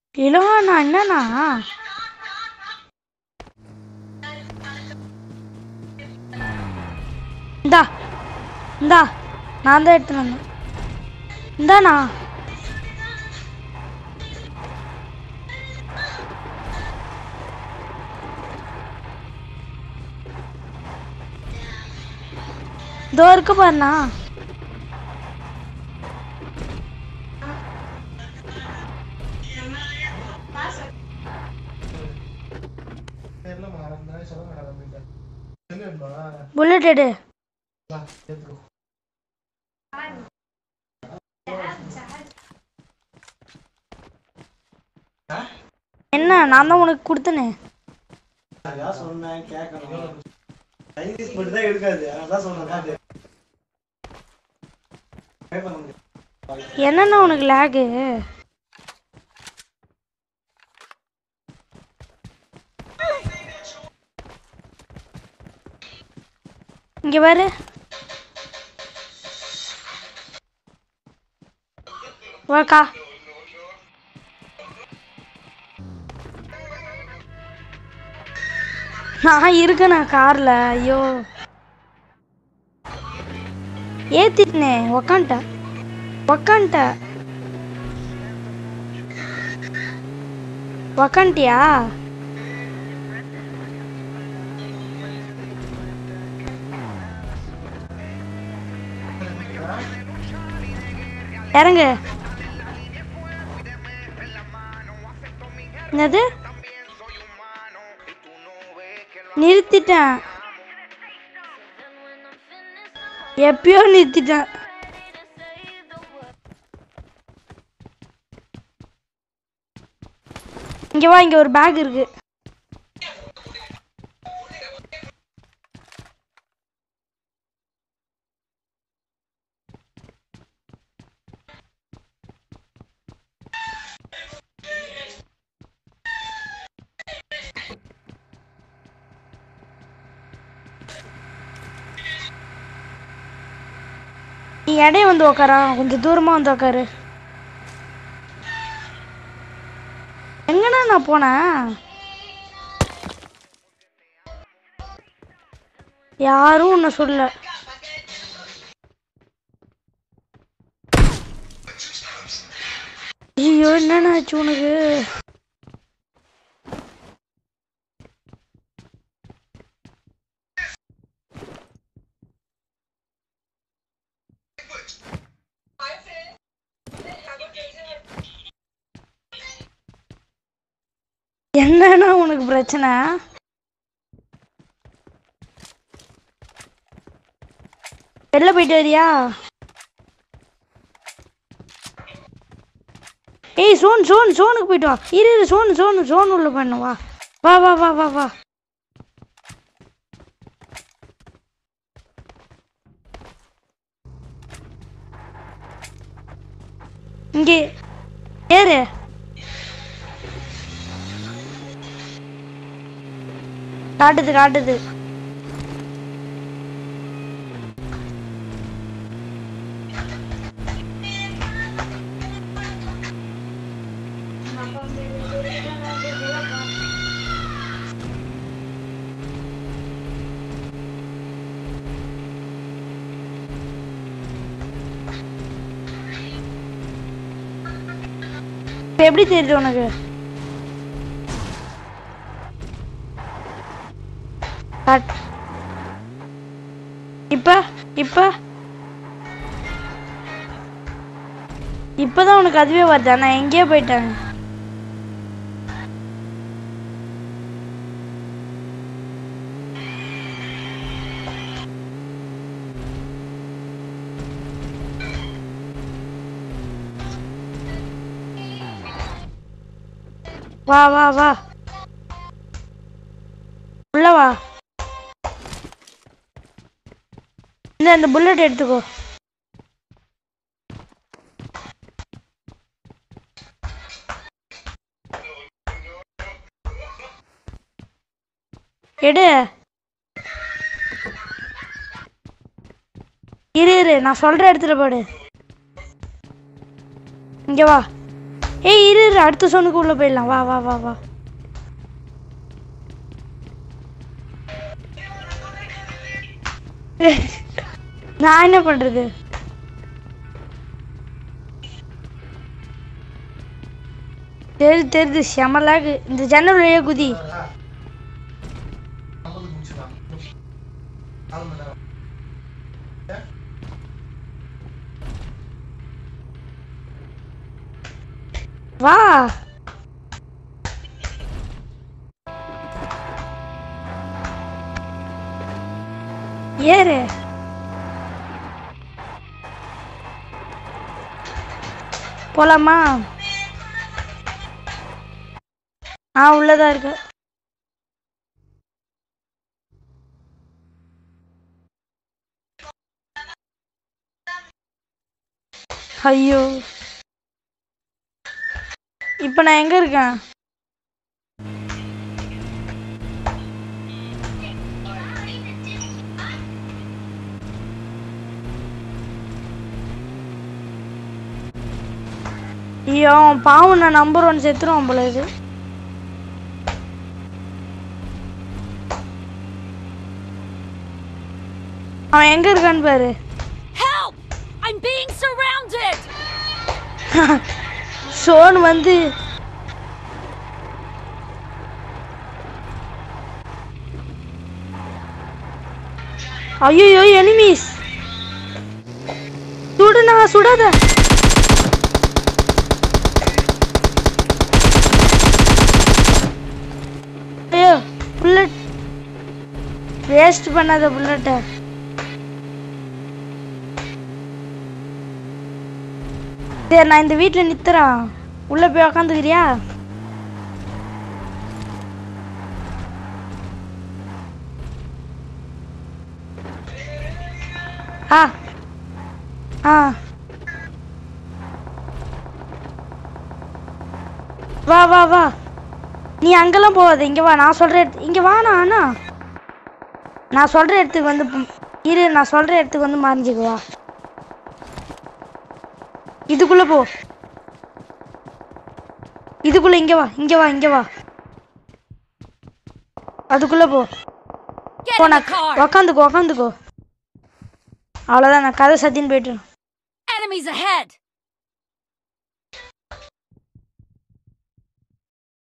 இளவண்ணா என்னண்ணா இந்தா இந்தா நான் தான் எடுத்துன்னு வந்தேன் இந்தாண்ணா இதோ இருக்கு பாருண்ணா தெரியலம்மா ரெண்டு நாளைக்கு சொல்ல மாட்டேன் தம்பிகிட்ட. என்னம்மா? புல்லட் எடு வா, எடுத்துக்கோ. என்ன நான் தான் உனக்கு கொடுத்தனே அதான் சொன்னேன் கேட்கணும் சைனீஸ் மட்டும் தான் எடுக்காது அதான் சொன்னேன் அது pay பண்ண முடியாது. என்னண்ணா உனக்கு லேகு இங்க பாரு வாக்கா நான் இருக்கேண்ணா கார்ல ஐயோ ஏத்திட்டனே உக்காண்ட்டேன் உக்காண்ட்ட உக்காண்ட்டியா இறங்கு என்னது நிறுத்திட்டேன் எப்பயோ நிறுத்திட்டேன் இங்க வா இங்க ஒரு பேக் இருக்கு நீ இடையே வந்து உக்காரா கொஞ்சம் தூரமா வந்து உக்காரு எங்கண்ணா நான் போனேன் யாரும் உன்னை சொல்ல ஐயோ என்னண்ணா ஆச்சு உனக்கு என்னண்ணா உனக்கு பிரச்சனை வெளில போயிட்டு வரியா ஏய் சோன் சோன் சோனுக்கு போயிட்டு வா இரு இரு சோன் சோன் சோன் உள்ள போயிடணும் வா வா வா வா வா வா இங்கே ஏறு காட்டுது காட்டுது இப்ப எப்படி தெரியுது உனக்கு காட் இப்ப இப்ப இப்பதான் உனக்கு அதுவே வருதா நான் எங்கேயோ போயிட்டேன் வா வா வா உள்ள வா இந்த இந்த புல்லட் எடுத்துக்கோ எடு இரு இரு நான் சொல்ற இடத்துல போடு இங்க வா ஏய் இரு இரு அடுத்த சோனுக்கு உள்ள போயிடலாம் வா வா வா வா நான் என்ன பண்றது தெரிது தெரிது செமலாகு இந்த ஜன்னல் வழியா குதி ஐம்பது முடிச்சுக்கலாம் நாலு மணி நேரம் வா ஏறு போலாமா ஆ உள்ளதா இருக்கு ஐயோ இப்போ நான் எங்க இருக்கேன் ஐயோ அவன் பாவம் நான் நம்பர் ஒன் செத்துருவான் போல இது அவன் எங்க இருக்கான்னு பாரு Help! I'm being surrounded! Zone வந்து ஐயோ எனிமீஸ் சுடுனா சுடாத ஐயோ புல்லட் வேஸ்ட் பண்ணாத புல்லட்டை சரி நான் இந்த வீட்டில் நித்துறேன் உள்ள போய் உக்காந்துக்கிறியா ஆ ஆ வா வா வா நீ அங்கெல்லாம் போகாத இங்க வா நான் சொல்ற இடத்து இங்க வா நான் அண்ணா நான் சொல்ற இடத்துக்கு வந்து ப- இரு நான் சொல்ற இடத்துக்கு வந்து மறைஞ்சுக்கு வா இதுக்குள்ள போ இதுக்குள்ள இங்க வா இங்க வா இங்க வா அதுக்குள்ள போ Get போ in the நான் car! உக்காந்துக்கோ உக்காந்துக்கோ அவ்வளோதான் நான் கதை சத்தின்னு போயிட்டு Enemies ahead!